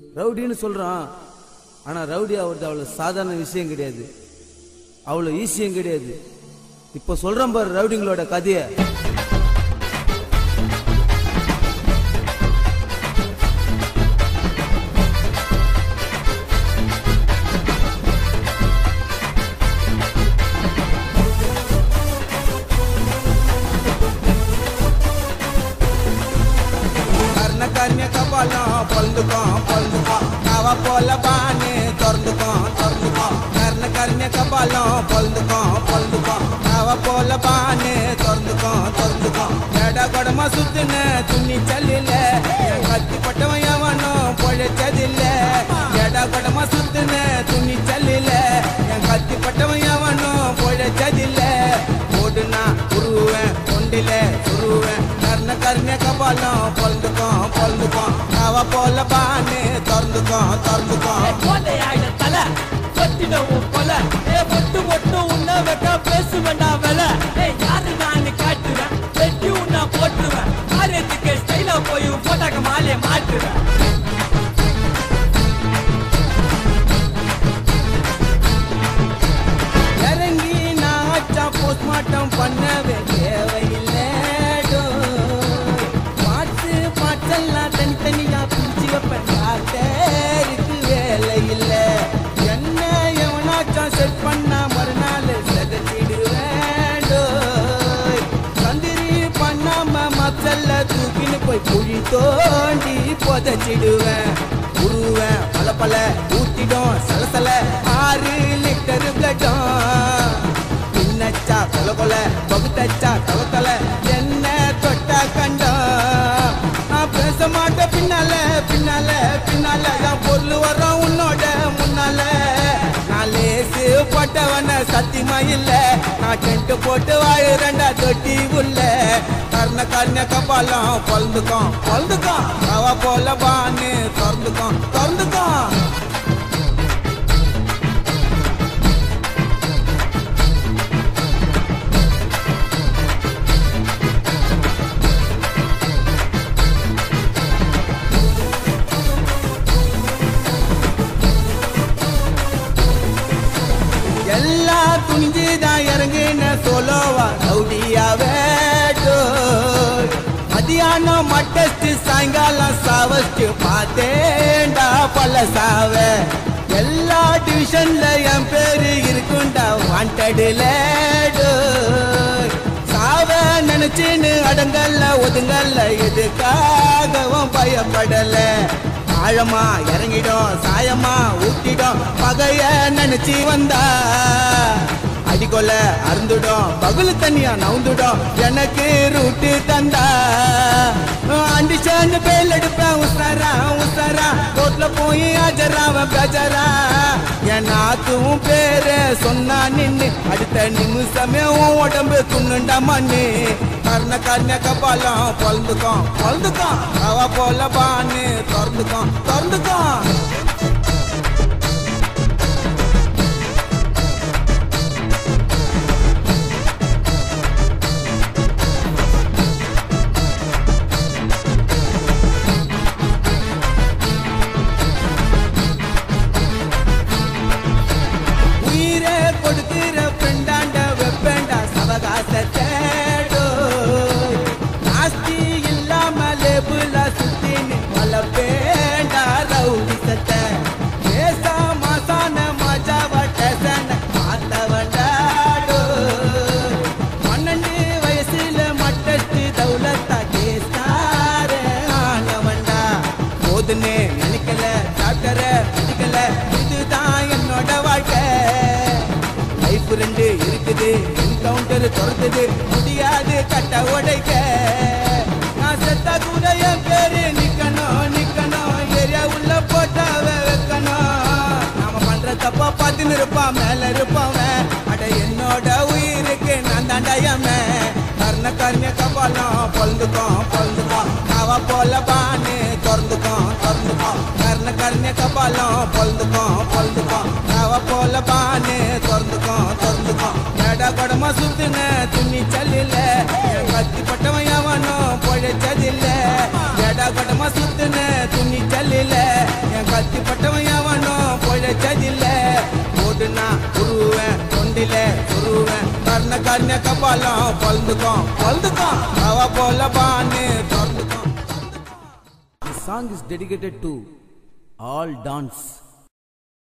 ரவுடின்னு சொல்றான் ஆனா ரவுடி ஆகுறது அவ்வளவு சாதாரண விஷயம் கிடையாது அவ்வளவு ஈஸியும் கிடையாது இப்ப சொல்றேன் பாரு ரவுடிங்களோட கதையை கர்ண கர்ணிய கபாலம் பொழுதுக்கும் பொழுதுக்கும் கவ போல பானு திறந்துக்கும் திறந்துக்கும் கர்ண கர்ணிய கபாலம் பொழுதுக்கும் பொழுதுக்கும் கவ போல பானு திறந்துக்கும் திறந்துக்கும் எட கொடமா சுத்துன துணி சல்லில என் கத்தி பட்டவன் எவனும் பொழைச்சதில்ல எட கொடமா சுத்துன துணி சல்லில என் கத்தி பட்டவன் எவனும் பொழைச்சதில்ல ஓடுனா உருவேன் கொண்டில சுருவேன் கர்ண கர்ண கபாலம் பொழுதுக்கும் பொழுதுக்கும் அவ போல பானு திறந்துக்கும் திறந்துக்கும் கோட்டையாயிட தலை கொத்திடவும் கொலை ஏ மொட்டு மொட்டு உன்ன வைக்க பேசுவேண்டா வேலை ஏ யாரு நான் காட்டுவேன் வெட்டி உன்ன போட்டுருவேன் காரியத்துக்கு ஸ்டைலா போய் போட்டாக்க மாலையை மாட்டுவேன் இறங்கி நாச்சா போஸ்ட்மார்ட்டம் பண்ணவே தேவையில்லை பாட்டு பாட்டெல்லாம் தனித்தனியா பிரிச்சு வைப்பேன் டாக்டருக்கு வேலை இல்லை என்ன எவனாச்சா செட் பண்ணா மறுநாள் செதச்சிடுவேன் சந்திரி பண்ணாம மத்தல்ல தூக்கின்னு போய் குழி தோண்டி புதைச்சிடுவேன் உருவேன் பல பல ஊத்திடும் சலசல ஆறு லிட்டர் பிளட்டும் பின்னச்சா கொல கொல பகுத்தச்சா தல தல என்ன தொட்டா கண்டம் நான் பேச மாட்டேன் பின்னால பின்னால பின்னால என் பொருள் வரும் உன்னோட முன்னால நான் லேசு போட்டவன சத்தியமா இல்ல நான் டென்ட் போட்டு வாழுறேன்டா தொட்டி உள்ள கர்ண கர்ண கபாலம் பொழுதுக்கும் பொழுதுக்கும் அவ போல பானு திறந்துக்கும் திறந்துக்கும் எல்லா துணிஞ்சுதான் இறங்குன சோலோவா ரவுடியாவே மதியானம் மட்டஸ்ட் சாயங்காலம் சாவஸ்ட் பார்த்தேன்டா பல சாவ எல்லா டிவிஷன்ல என் பேரு இருக்குண்டா வாண்டடுல சாவ நினைச்சுன்னு அடங்கல்ல ஒதுங்கல்ல எதுக்காகவும் பயப்படல ஆழமா இறங்கிடும் சாயமா ஊட்டிடும் பகைய நினைச்சு வந்தா அடிக்கொல அருந்துடும் பகுல தனியா நவுந்துடும் எனக்கு ரூட்டு தந்தா அண்டிச்சான்னு பேல் எடுப்பேன் உசாரா உசாரா ரோட்ல போய் ஆஜராவன் பேஜரா என் நாத்துவும் பேரு சொன்னா நின்னு அடுத்த நிமிஷமே உன் உடம்பு துண்ணுண்டா மண்ணு கர்ண கர்ண கபாலம் பொழுதுக்கும் பொழுதுக்கும் அவ போல பானு திறந்துக்கும் திறந்துக்கும் உயிரே கொடுக்கிற ஃப்ரெண்டாண்ட வெப்பேண்டா சவகாசத்தை நாஸ்தி இல்லாம லேபுல சுத்தின்னு வளர்ப்பேண்டா ரவுடி சத்தை பேசா மாசான மஜாவ டேசன மாத்தவண்டாடோ பன்னெண்டு வயசுல மட்டத்து தௌலத்தா கேஸ்தார ஆனவண்டா போதுன்னு நினைக்கல டாக்டர பிடிக்கல இதுதான் என்னோட வாழ்க்கை லைஃப் ரெண்டு இருக்குது என்கவுண்டர் துரத்துது முடியாது கட்ட உடைக்க நான் செத்தா கூட என் பேரு நிக்கணும் நிக்கணும் ஏரியா உள்ள போட்டாவ வைக்கணும் நாம பண்ற தப்பா பார்த்துன்னு இருப்பான் மேல இருப்பவன் அட என்னோட உயிருக்கு நான் தாண்டாயமே கர்ண கர்ண கபாலம் பொழுதுக்கும் பொழுதுக்கும் அவ போல பானு திறந்துக்கும் திறந்துக்கும் கர்ண கர்ண கபாலம் பொழுதுக்கும் பொழுதுக்கும் அவ போல பானு திறந்துக்கும் திறந்துக்கும் எட கொடமா சுத்துன துணி சல்லில என் கத்தி பட்டவன் எவனும் பொழைச்சதில்ல எட கொடமா சுத்துன துணி சல்லில என் கத்தி பலம் பொழுதுக்கும் பொழுதுக்கும் அவ போல பான்னு திறந்துக்கும் This song is dedicated to all dance